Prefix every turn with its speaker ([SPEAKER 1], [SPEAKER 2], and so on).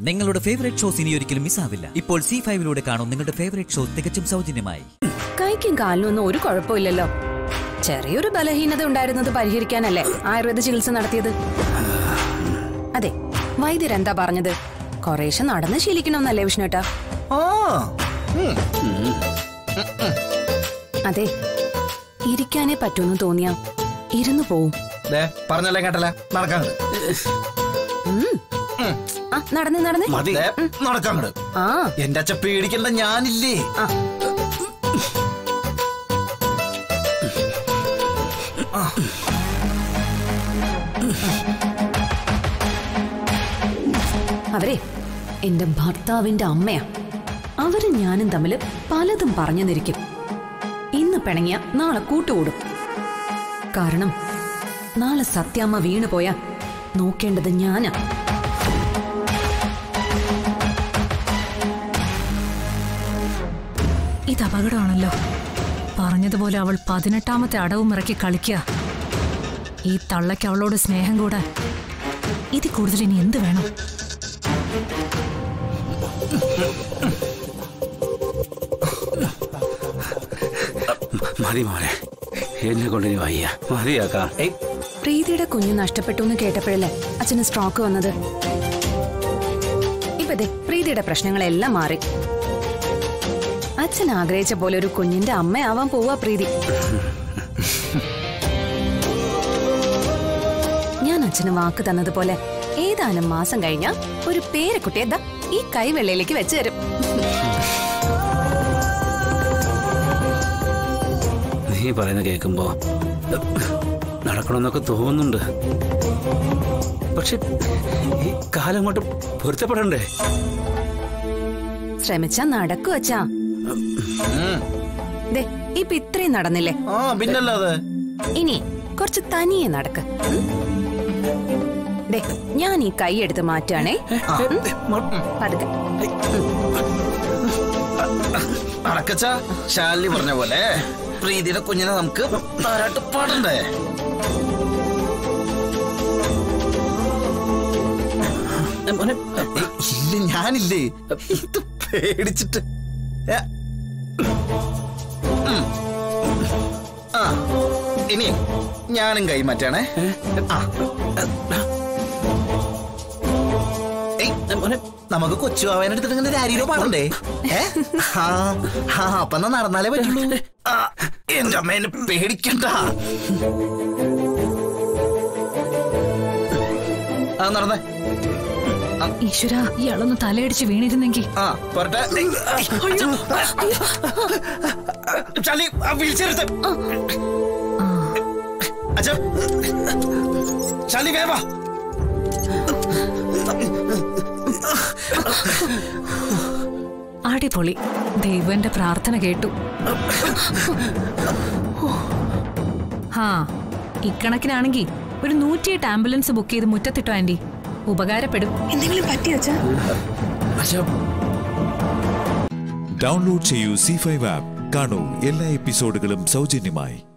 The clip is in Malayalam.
[SPEAKER 1] നിങ്ങളുടെ ഫേവറേറ്റ് ഷോസ് ഇനി ഒരിക്കലും മിസ്സാവില്ല ഇപ്പോൾ സി ഫൈവിലൂടെ കാണും നിങ്ങളുടെ ഫേവറേറ്റ് ഷോ തികച്ചും സൗജന്യമായി
[SPEAKER 2] കൈക്കും കാലിനും ഒന്നും ഒരു കുഴപ്പമില്ലല്ലോ ചെറിയൊരു ബലഹീനത ഉണ്ടായിരുന്നത് പരിഹരിക്കാനല്ലേ ആയുർവേദ ചികിത്സ നടത്തിയത് അതെ വൈദ്യരെന്താ പറഞ്ഞത് കുറേശ്ശെ നടന്ന് ശീലിക്കണമെന്നല്ലേ വിഷ്ണുട്ടാ
[SPEAKER 3] ആ
[SPEAKER 2] അതെ ഇരിക്കാനേ പറ്റൂന്ന് തോന്നിയാ ഇരുന്നു പോവും
[SPEAKER 3] ദേ പറഞ്ഞല്ലേ കേട്ടല്ലേ നടക്കാൻ
[SPEAKER 2] ഉം. ആ നടന്നേ നടന്നേ
[SPEAKER 3] മതി നടക്കാൻ
[SPEAKER 2] ആ
[SPEAKER 3] എന്റെ അച്ഛ പേടിക്കണ്ട ഞാനില്ലേ
[SPEAKER 2] ആ അവരെ എന്റെ ഭർത്താവിന്റെ അമ്മയാ അവരും ഞാനും തമ്മിൽ പലതും പറഞ്ഞു നിരിക്കും ഇന്ന് പിണങ്ങിയ നാളെ കൂട്ടുകൂടും കാരണം നാളെ സത്യാമ്മ വീണു പോയാ നോക്കേണ്ടത് ഞാനാ
[SPEAKER 4] ഇത് അപകടമാണല്ലോ പറഞ്ഞതുപോലെ അവൾ പതിനെട്ടാമത്തെ അടവും ഇറക്കി കളിക്കുക ഈ തള്ളയ്ക്ക് അവളോട് സ്നേഹം കൂടാൻ ഇത് കൂടുതൽ ഇനി എന്ത് വേണം
[SPEAKER 5] മതി മോനെ എന്നെ കൊണ്ട് ഇനി വയ്യ മതിയാക്കാം
[SPEAKER 3] ഏയ്
[SPEAKER 2] പ്രീതിയുടെ കുഞ്ഞ് നഷ്ടപ്പെട്ടു എന്ന് കേട്ടപ്പോഴല്ലേ അച്ഛന് സ്ട്രോക്ക് വന്നത് ഇപ്പതെ പ്രീതിയുടെ പ്രശ്നങ്ങളെല്ലാം മാറി അച്ഛൻ ആഗ്രഹിച്ച പോലെ ഒരു കുഞ്ഞിന്റെ അമ്മയാവാൻ പോവാ പ്രീതി ഞാൻ അച്ഛന് വാക്ക് തന്നതുപോലെ ഏതാനും മാസം കഴിഞ്ഞാ ഒരു പേരക്കുട്ടിയെ ദാ ഈ കൈവെള്ളയിലേക്ക് വെച്ച് തരും
[SPEAKER 5] നീ പറയുന്ന കേൾക്കുമ്പോ നടക്കണമെന്നൊക്കെ തോന്നുന്നുണ്ട് പക്ഷെ ഈ കാലം കൊണ്ട് പൊരുത്തപ്പെടണ്ടേ
[SPEAKER 2] ശ്രമിച്ചാ നടക്കു അച്ഛാ ദേ ഇപ്പൊ ഇത്രയും നടന്നില്ലേ
[SPEAKER 3] ആ പിന്നല്ലാതെ
[SPEAKER 2] ഇനി കുറച്ച് തനിയെ നടക്ക് ഉം? ദേ ഞാൻ ഈ കൈ എടുത്ത് മാറ്റാണേ
[SPEAKER 3] ആ,
[SPEAKER 2] പതുക്കെ
[SPEAKER 3] നടക്കച്ച ശാലിനി പറഞ്ഞ പോലെ പ്രീതിയുടെ കുഞ്ഞിനെ നമുക്ക് താരാട്ട് പാടണ്ടേ
[SPEAKER 5] മോനെ
[SPEAKER 3] ഏയ്, ഇല്ല ഞാനില്ലേ ഇത് പേടിച്ചിട്ട് ഏ. ഉം. ആ ഇനി ഞാനും കൈ മാറ്റാണേ ആ ഏയ്,
[SPEAKER 5] മോനെ
[SPEAKER 3] നമുക്ക് കൊച്ചു ആവാനെടുത്തിട്ട് ഇങ്ങനെ രാരിയിലോ പാടണ്ടേ ഏ ആ ആ അപ്പൊ എന്നാ നടന്നാലേ പറ്റുള്ളൂ ആ, എന്റെ അമ്മേനെ പേടിക്കണ്ട ആ നടന്നേ
[SPEAKER 4] ഈശ്വര ഇയാളൊന്ന് തലയടിച്ച് വീണിരുന്നെങ്കിൽ
[SPEAKER 3] ആ പോരട്ടെ ചളി ആ വിളിച്ചെടുത്ത് അച്ഛ ചളി വേവാ
[SPEAKER 4] അടിപൊളി ദൈവന്റെ പ്രാർത്ഥന കേട്ടു ഹാ ഇക്കണക്കിനാണെങ്കി ഒരു നൂറ്റിയെട്ട് ആംബുലൻസ് ബുക്ക് ചെയ്ത് മുറ്റത്തിട്ടോ ആന്റി ഉപകാരപ്പെടും
[SPEAKER 2] എന്തെങ്കിലും പറ്റിയോ അച്ഛാ
[SPEAKER 3] അച്ഛ
[SPEAKER 6] ഡൗൺലോഡ് ചെയ്യൂ സി ഫൈവ് ആപ്പ് കാണൂ എല്ലാ എപ്പിസോഡുകളും സൗജന്യമായി